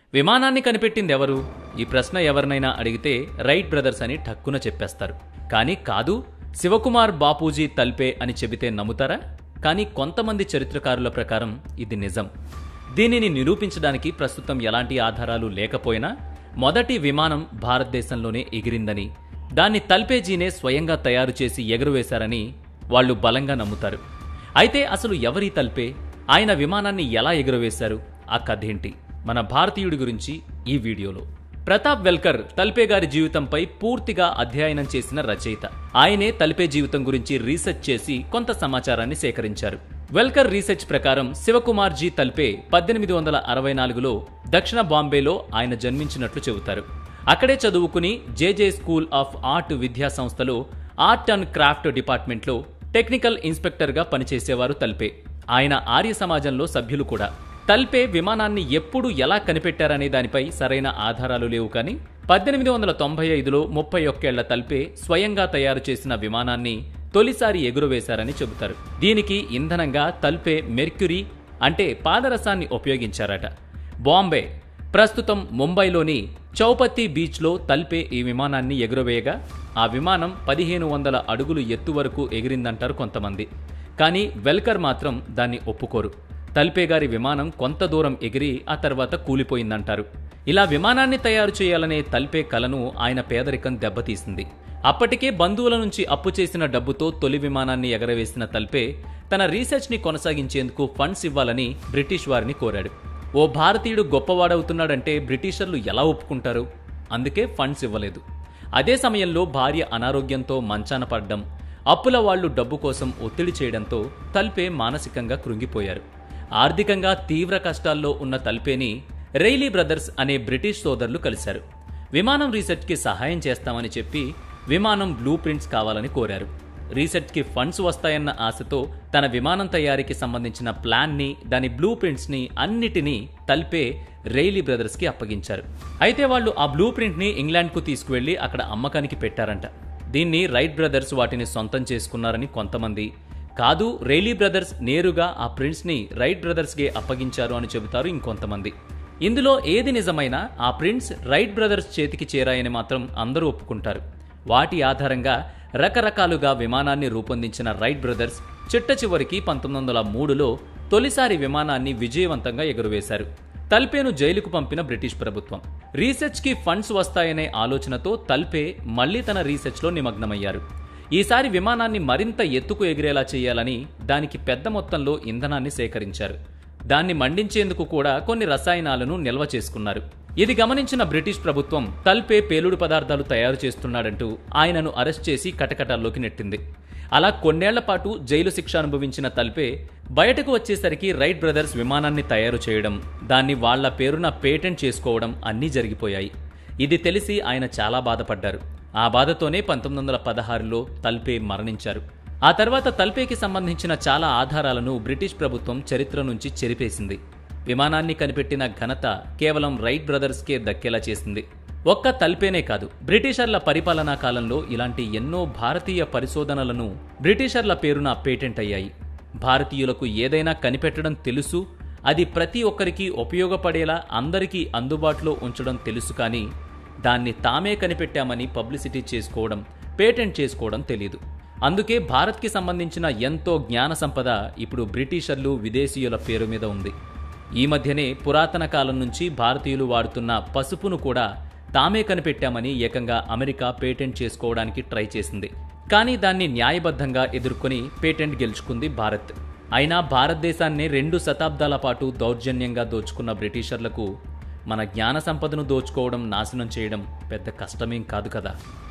విమానాన్ని కనిపెట్టింది ఎవరు ఈ ప్రశ్న ఎవరినైనా అడిగితే రైట్ బ్రదర్స్ అని ఠక్కున చెప్పేస్తారు కానీ కాదు శివకుమార్ బాపూజీ తల్పే అని చెబితే నమ్ముతారా కానీ కొంతమంది చరిత్రకారుల ప్రకారం ఇది నిజం దీనిని నిరూపించడానికి ప్రస్తుతం ఎలాంటి ఆధారాలు లేకపోయినా మొదటి విమానం భారతదేశంలోనే ఎగిరిందని దాన్ని తల్పేజీనే స్వయంగా తయారు చేసి ఎగురవేశారని వాళ్ళు బలంగా నమ్ముతారు అయితే అసలు ఎవరి తల్పే ఆయన విమానాన్ని ఎలా ఎగురవేశారు ఆ కథేంటి మన భారతీయుడి గురించి ఈ వీడియోలో ప్రతాప్ వెల్కర్ తల్పే గారి జీవితంపై పూర్తిగా అధ్యయనం చేసిన రచయిత ఆయనే తల్పే జీవితం గురించి రీసెర్చ్ చేసి కొంత సమాచారాన్ని సేకరించారు వెల్కర్ రీసెర్చ్ ప్రకారం శివకుమార్ జీ తల్పే పద్దెనిమిది వందల అరవై నాలుగులో దక్షిణ బాంబేలో ఆయన జన్మించినట్లు చెబుతారు అక్కడే చదువుకుని జేజే స్కూల్ ఆఫ్ ఆర్ట్ విద్యా సంస్థలో ఆర్ట్ అండ్ క్రాఫ్ట్ డిపార్ట్మెంట్లో టెక్నికల్ ఇన్స్పెక్టర్గా పనిచేసేవారు తల్పే ఆయన ఆర్య సమాజంలో సభ్యులు కూడా తల్పే విమానాన్ని ఎప్పుడు ఎలా కనిపెట్టారనే దానిపై సరైన ఆధారాలు లేవు కానీ పద్దెనిమిది వందల తొంభై ఐదులో ముప్పై ఒక్కేళ్ల తల్పే స్వయంగా తయారు చేసిన విమానాన్ని తొలిసారి ఎగురవేశారని చెబుతారు దీనికి ఇంధనంగా తల్పే మెర్క్యూరీ అంటే పాదరసాన్ని ఉపయోగించారట బాంబే ప్రస్తుతం ముంబైలోని చౌపత్తి బీచ్లో తల్పే ఈ విమానాన్ని ఎగురవేయగా ఆ విమానం పదిహేను వందల అడుగులు ఎత్తు వరకు ఎగిరిందంటారు కొంతమంది కానీ వెల్కర్ మాత్రం దాన్ని ఒప్పుకోరు తల్పే గారి విమానం కొంత దూరం ఎగిరి ఆ తర్వాత కూలిపోయిందంటారు ఇలా విమానాన్ని తయారు చేయాలనే తల్పే కలను ఆయన పేదరికం దెబ్బతీసింది అప్పటికే బంధువుల నుంచి అప్పు చేసిన డబ్బుతో తొలి విమానాన్ని ఎగరవేసిన తల్పే తన రీసెర్చ్ని కొనసాగించేందుకు ఫండ్స్ ఇవ్వాలని బ్రిటిష్ వారిని కోరాడు ఓ భారతీయుడు గొప్పవాడవుతున్నాడంటే బ్రిటిషర్లు ఎలా ఒప్పుకుంటారు అందుకే ఫండ్స్ ఇవ్వలేదు అదే సమయంలో భార్య అనారోగ్యంతో మంచాన పడ్డం అప్పుల వాళ్లు డబ్బు కోసం ఒత్తిడి చేయడంతో తల్పే మానసికంగా కృంగిపోయారు ఆర్థికంగా తీవ్ర కష్టాల్లో ఉన్న తల్పేని రైలీ బ్రదర్స్ అనే బ్రిటిష్ సోదరులు కలిశారు విమానం రీసెర్చ్కి సహాయం చేస్తామని చెప్పి విమానం బ్లూ ప్రింట్స్ కావాలని కోరారు రీసెర్చ్కి ఫండ్స్ వస్తాయన్న ఆశతో తన విమానం తయారీకి సంబంధించిన ప్లాన్ని దాని బ్లూ ప్రింట్స్ని అన్నిటినీ తల్పే రైలీ బ్రదర్స్కి అప్పగించారు అయితే వాళ్ళు ఆ బ్లూ ప్రింట్ని ఇంగ్లాండ్కు తీసుకువెళ్లి అక్కడ అమ్మకానికి పెట్టారంట దీన్ని రైట్ బ్రదర్స్ వాటిని సొంతం చేసుకున్నారని కొంతమంది కాదు రైలీ బ్రదర్స్ నేరుగా ఆ ప్రింట్స్ని రైట్ బ్రదర్స్కే అప్పగించారు అని చెబుతారు ఇంకొంతమంది ఇందులో ఏది నిజమైనా ఆ ప్రింట్స్ రైట్ బ్రదర్స్ చేతికి చేరాయని మాత్రం అందరూ ఒప్పుకుంటారు వాటి ఆధారంగా రకరకాలుగా విమానాన్ని రూపొందించిన రైట్ బ్రదర్స్ చిట్ట చివరికి పంతొమ్మిది వందల మూడులో తొలిసారి విమానాన్ని విజయవంతంగా ఎగురవేశారు తల్పేను జైలుకు పంపిన బ్రిటిష్ ప్రభుత్వం రీసెర్చ్కి ఫండ్స్ వస్తాయనే ఆలోచనతో తల్పే మళ్లీ తన రీసెర్చ్లో నిమగ్నమయ్యారు ఈసారి విమానాన్ని మరింత ఎత్తుకు ఎగిరేలా చేయాలని దానికి పెద్ద మొత్తంలో ఇంధనాన్ని సేకరించారు దాన్ని మండించేందుకు కూడా కొన్ని రసాయనాలను నిల్వ చేసుకున్నారు ఇది గమనించిన బ్రిటిష్ ప్రభుత్వం తల్పే పేలుడు పదార్థాలు తయారు చేస్తున్నాడంటూ ఆయనను అరెస్ట్ చేసి కటకటాల్లోకి నెట్టింది అలా కొన్నేళ్ల పాటు జైలు శిక్ష అనుభవించిన తల్పే బయటకు వచ్చేసరికి రైట్ బ్రదర్స్ విమానాన్ని తయారు చేయడం దాన్ని వాళ్ల పేరున పేటెంట్ చేసుకోవడం అన్నీ జరిగిపోయాయి ఇది తెలిసి ఆయన చాలా బాధపడ్డారు ఆ బాధతోనే పంతొమ్మిది వందల పదహారులో తల్పే మరణించారు ఆ తర్వాత తల్పేకి సంబంధించిన చాలా ఆధారాలను బ్రిటిష్ ప్రభుత్వం చరిత్ర నుంచి చెరిపేసింది విమానాన్ని కనిపెట్టిన ఘనత కేవలం రైట్ బ్రదర్స్కే దక్కేలా చేసింది ఒక్క తల్పేనే కాదు బ్రిటిషర్ల పరిపాలనా కాలంలో ఇలాంటి ఎన్నో భారతీయ పరిశోధనలను బ్రిటిషర్ల పేరున పేటెంట్ అయ్యాయి భారతీయులకు ఏదైనా కనిపెట్టడం తెలుసు అది ప్రతి ఒక్కరికి ఉపయోగపడేలా అందరికీ అందుబాటులో ఉంచడం తెలుసు కానీ దాన్ని తామే కనిపెట్టామని పబ్లిసిటీ చేసుకోవడం పేటెంట్ చేసుకోవడం తెలియదు అందుకే భారత్కి సంబంధించిన ఎంతో జ్ఞాన సంపద ఇప్పుడు బ్రిటిషర్లు విదేశీయుల పేరు మీద ఉంది ఈ మధ్యనే పురాతన కాలం నుంచి భారతీయులు వాడుతున్న పసుపును కూడా తామే కనిపెట్టామని ఏకంగా అమెరికా పేటెంట్ చేసుకోవడానికి ట్రై చేసింది కానీ దాన్ని న్యాయబద్ధంగా ఎదుర్కొని పేటెంట్ గెలుచుకుంది భారత్ అయినా భారతదేశాన్ని రెండు శతాబ్దాల పాటు దౌర్జన్యంగా దోచుకున్న బ్రిటిషర్లకు మన జ్ఞాన సంపదను దోచుకోవడం నాశనం చేయడం పెద్ద కష్టమేం కాదు కదా